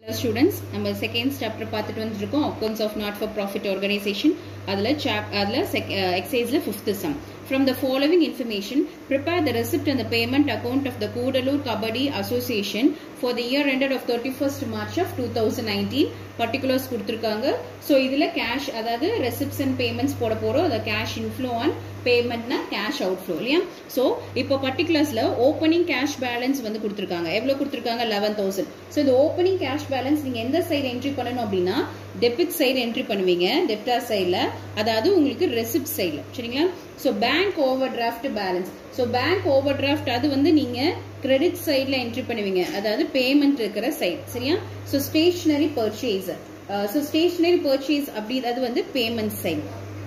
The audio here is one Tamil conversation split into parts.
ஸ்டூடெண்ட்ஸ் நம்ம செகண்ட் சாப்டர் பார்த்துட்டு வந்துருக்கோம் accounts of not for profit organisation அதில் சாப் அதில் எக்ஸைஸில் fifth sum from the following information prepare the receipt and the payment account of the Gudalur kabaddi association for the year ended of thirty first March of two thousand nineteen particulars கொடுத்துருக்காங்க ஸோ இதில் கேஷ் அதாவது ரெசிப்ட்ஸ் அண்ட் பேமெண்ட்ஸ் போட போகிறோம் அதை கேஷ் இன்ஃப்ளோ ஆன் பேமெண்ட்னா கேஷ் அவுட்ஃப்ளோ இல்லையா ஸோ இப்போ பர்டிகுலர்ஸில் ஓப்பனிங் கேஷ் பேலன்ஸ் வந்து கொடுத்துருக்காங்க எவ்வளோ கொடுத்துருக்காங்க லெவன் தௌசண்ட் ஸோ இந்த ஓப்பனிங் கேஷ் பேலன்ஸ் நீங்கள் எந்த சைடு என்ட்ரி பண்ணணும் அப்படின்னா டெபிட் சைடு என்ட்ரி பண்ணுவீங்க டெப்டார் சைடில் அதாவது உங்களுக்கு ரெசிப்ட் சைடில் சரிங்களா so bank over draft balance so bank over draft அது வந்து நீங்கள் கிரெடிட் சைடில் என்ட்ரி பண்ணுவீங்க அதாவது பேமெண்ட் இருக்கிற சைட் சரியா so stationery purchase so stationery purchase அப்படி அது வந்து பேமெண்ட் சைட்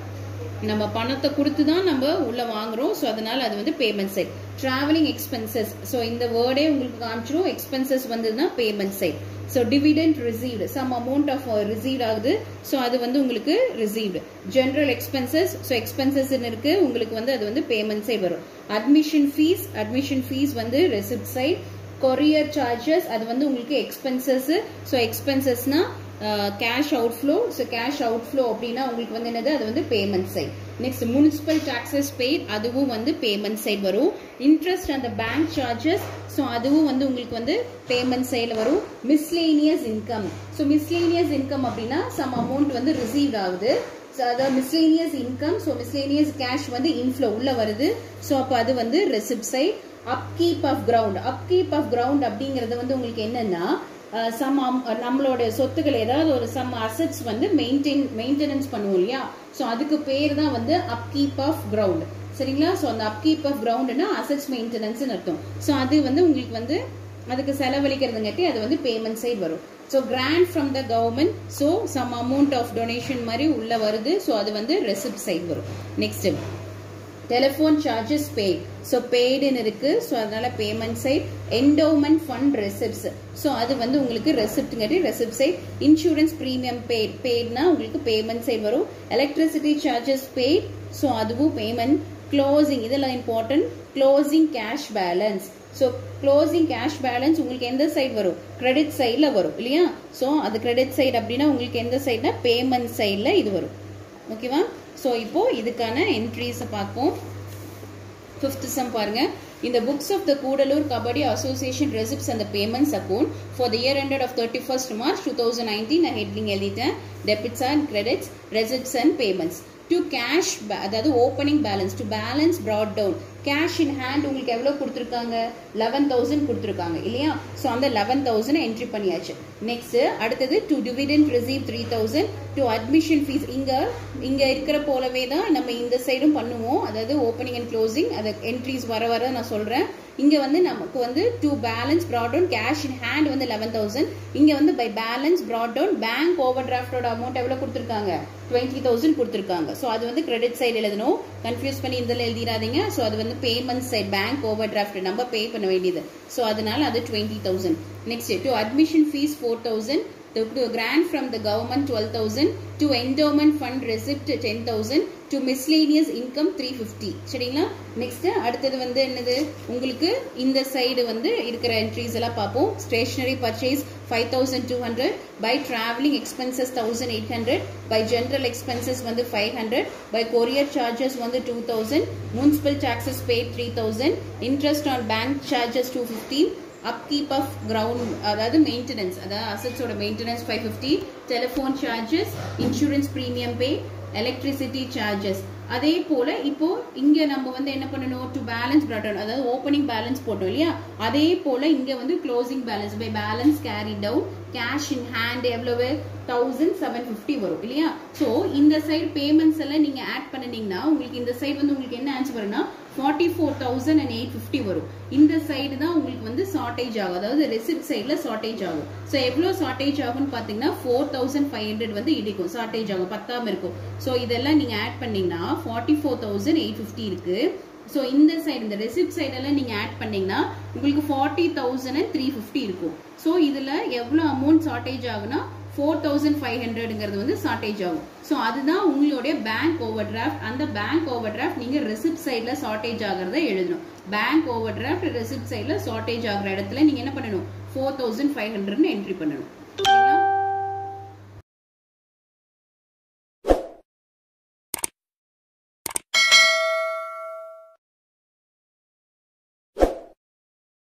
நம்ம பணத்தை கொடுத்து தான் நம்ம உள்ள வாங்குறோம் ஸோ அதனால அது வந்து payment side travelling expenses so இந்த வேர்டே உங்களுக்கு காமிச்சிரும் எக்ஸ்பென்சஸ் வந்ததுன்னா payment side so dividend received some amount of received ஆகுது ஸோ அது வந்து உங்களுக்கு received general expenses so expenses இருக்கு உங்களுக்கு வந்து அது வந்து பேமெண்ட் சைட் வரும் அட்மிஷன் ஃபீஸ் அட்மிஷன் ஃபீஸ் வந்து ரெசிப்ட் சைட் கொரியர் சார்ஜஸ் அது வந்து உங்களுக்கு எக்ஸ்பென்சஸ் ஸோ எக்ஸ்பென்சஸ்னா cash outflow so cash outflow அப்படின்னா உங்களுக்கு வந்து என்னது அது வந்து payment side next municipal taxes paid அதுவும் வந்து பேமெண்ட் சைட் வரும் இன்ட்ரெஸ்ட் அந்த பேங்க் சார்ஜஸ் ஸோ அதுவும் வந்து உங்களுக்கு வந்து பேமெண்ட் சைடில் வரும் miscellaneous income so miscellaneous income அப்படின்னா சம் அமௌண்ட் வந்து ரிசீவ் ஆகுது ஸோ அதாவது miscellaneous income so miscellaneous cash வந்து இன்ஃப்ளோ உள்ள வருது ஸோ அப்போ அது வந்து receipt side upkeep of ground upkeep of ground அப்படிங்கிறது வந்து உங்களுக்கு என்னன்னா சம் நம்மளோட சொத்துக்கள் ஏதாவது ஒரு சம் அசட்ஸ் வந்து மெயின்டைன் மெயின்டெனன்ஸ் பண்ணுவோம் இல்லையா ஸோ அதுக்கு பேர் தான் வந்து அப்கீப் ஆஃப் கிரவுண்ட் சரிங்களா ஸோ அந்த அப்கீப் ஆஃப் கிரவுண்ட்னா அசட்ஸ் மெயின்டெனன்ஸ் அர்த்தம் ஸோ அது வந்து உங்களுக்கு வந்து அதுக்கு செலவழிக்கிறதுங்காட்டி அது வந்து பேமெண்ட் சைட் வரும் so grant from the government so some amount of donation மாதிரி உள்ள வருது ஸோ அது வந்து ரெசிப்ட் சைட் வரும் next telephone charges paid so பெய்டுன்னு இருக்கு ஸோ அதனால payment side endowment fund receipts so அது வந்து உங்களுக்கு ரெசிப்ட்ங்காட்டி receipt side insurance premium paid பெய்ட்னா உங்களுக்கு பேமெண்ட் சைட் வரும் எலக்ட்ரிசிட்டி சார்ஜஸ் பெய்ட் ஸோ அதுவும் பேமெண்ட் க்ளோசிங் இதெல்லாம் important closing cash balance so closing cash balance உங்களுக்கு எந்த சைடு வரும் கிரெடிட் சைடில் வரும் இல்லையா ஸோ அது கிரெடிட் சைடு அப்படின்னா உங்களுக்கு எந்த சைட்னா பேமெண்ட் சைடில் இது வரும் ஓகேவா ஸோ இப்போ இதுக்கான என்ட்ரிஸை பார்ப்போம் ஃபிஃப்த் சம் பாருங்க இந்த books of the Gudalur kabaddi association receipts அந்த payments account for the year ended of thirty first March two thousand nineteen நான் ஹெட்லிங் எழுதிட்டேன் debits and credits receipts and payments to cash அதாவது opening balance to balance brought down cash in hand உங்களுக்கு எவ்வளோ கொடுத்துருக்காங்க லெவன் தௌசண்ட் கொடுத்துருக்காங்க இல்லையா ஸோ அந்த லெவன் தௌசண்ட் என்ட்ரி பண்ணியாச்சு நெக்ஸ்ட் அடுத்தது to dividend receive three thousand to admission fees இங்கே இங்கே இருக்கிற போலவே தான் நம்ம இந்த சைடும் பண்ணுவோம் அதாவது ஓப்பனிங் அண்ட் க்ளோசிங் அது என்ட்ரிஸ் வர வர நான் சொல்கிறேன் இங்கே வந்து நமக்கு வந்து to balance brought down cash in hand வந்து லெவன் தௌசண்ட் இங்கே வந்து by balance brought down bank over டிராஃப்டோட அமௌண்ட் எவ்வளோ கொடுத்துருக்காங்க டுவெண்ட்டி தௌசண்ட் கொடுத்துருக்காங்க ஸோ அது வந்து கிரெடிட் சைடு எழுதணும் கன்ஃபியூஸ் பண்ணி இதில் எழுதிடாதீங்க ஸோ அது வந்து payment side bank over draft நம்ம பே பண்ண வேண்டியது ஸோ அதனால அது twenty thousand next to admission fees four thousand to grant from the government 12000 to endowment fund receipt 10000 to miscellaneous income 350 சரிங்களா நெக்ஸ்ட் அடுத்தது வந்து என்னது உங்களுக்கு இந்த சைடு வந்து இருக்கிற என்ட்ரிஸ் எல்லாம் பார்ப்போம் stationery purchase five thousand two hundred by travelling expenses thousand eight hundred by general expenses வந்து five hundred by courier charges வந்து two thousand municipal taxes pay three thousand interest on bank charges two fifteen upkeep of ground அதாவது மெயின்டெனன்ஸ் அதாவது அசட்ஸோட maintenance five fifty telephone charges insurance premium pay electricity charges அதே போல இப்போ இங்க நம்ம வந்து என்ன பண்ணணும் டு பேலன்ஸ் ப்ராட்டன் அதாவது ஓப்பனிங் பேலன்ஸ் போட்டோம் இல்லையா அதே போல இங்க வந்து closing balance by balance carry down cash in hand எவ்வளவு தௌசண்ட் செவன் ஃபிஃப்டி வரும் இல்லையா ஸோ இந்த சைடு பேமெண்ட்ஸ் எல்லாம் நீங்க ஆட் பண்ணினீங்கன்னா உங்களுக்கு இந்த சைடு வந்து உங்களுக்கு என்ன ஆன்சர் வரும்னா forty four thousand and eight fifty வரும் இந்த சைடு தான் உங்களுக்கு வந்து ஷார்டேஜ் ஆகும் அதாவது ரெசிப்ட் சைடில் ஷார்டேஜ் ஆகும் ஸோ எவ்வளோ ஷார்டேஜ் ஆகும்னு பார்த்தீங்கன்னா ஃபோர் தௌசண்ட் ஃபைவ் ஹண்ட்ரட் வந்து இடிக்கும் ஷார்டேஜ் ஆகும் பத்தாம இருக்கும் ஸோ இதெல்லாம் நீங்கள் ஆட் பண்ணீங்கன்னா forty four thousand eight fifty இருக்கு ஸோ இந்த சைடு இந்த ரெசிப்ட் சைடெல்லாம் நீங்கள் ஆட் பண்ணீங்கன்னா உங்களுக்கு forty thousand and three fifty இருக்கும் ஸோ இதில் எவ்வளோ அமௌண்ட் ஷார்டேஜ் ஆகுனா ஃபோர் தௌசண்ட் ஃபைவ் ஹண்ட்ரடுங்கிறது வந்து ஷார்டேஜ் ஆகும் ஸோ அதுதான் உங்களுடைய பேங்க் ஓவர் டிராஃப்ட் அந்த பேங்க் ஓவர் டிராஃப்ட் நீங்கள் ரெசிப்ட் சைடில் ஷார்டேஜ் ஆகிறத எழுதணும் பேங்க் ஓவர் டிராஃப்ட் ரெசிப்ட் சைடில் ஷார்டேஜ் ஆகிற இடத்துல நீங்கள் என்ன பண்ணணும் ஃபோர் தௌசண்ட் ஃபைவ் ஹண்ட்ரட்னு என்ட்ரி பண்ணணும்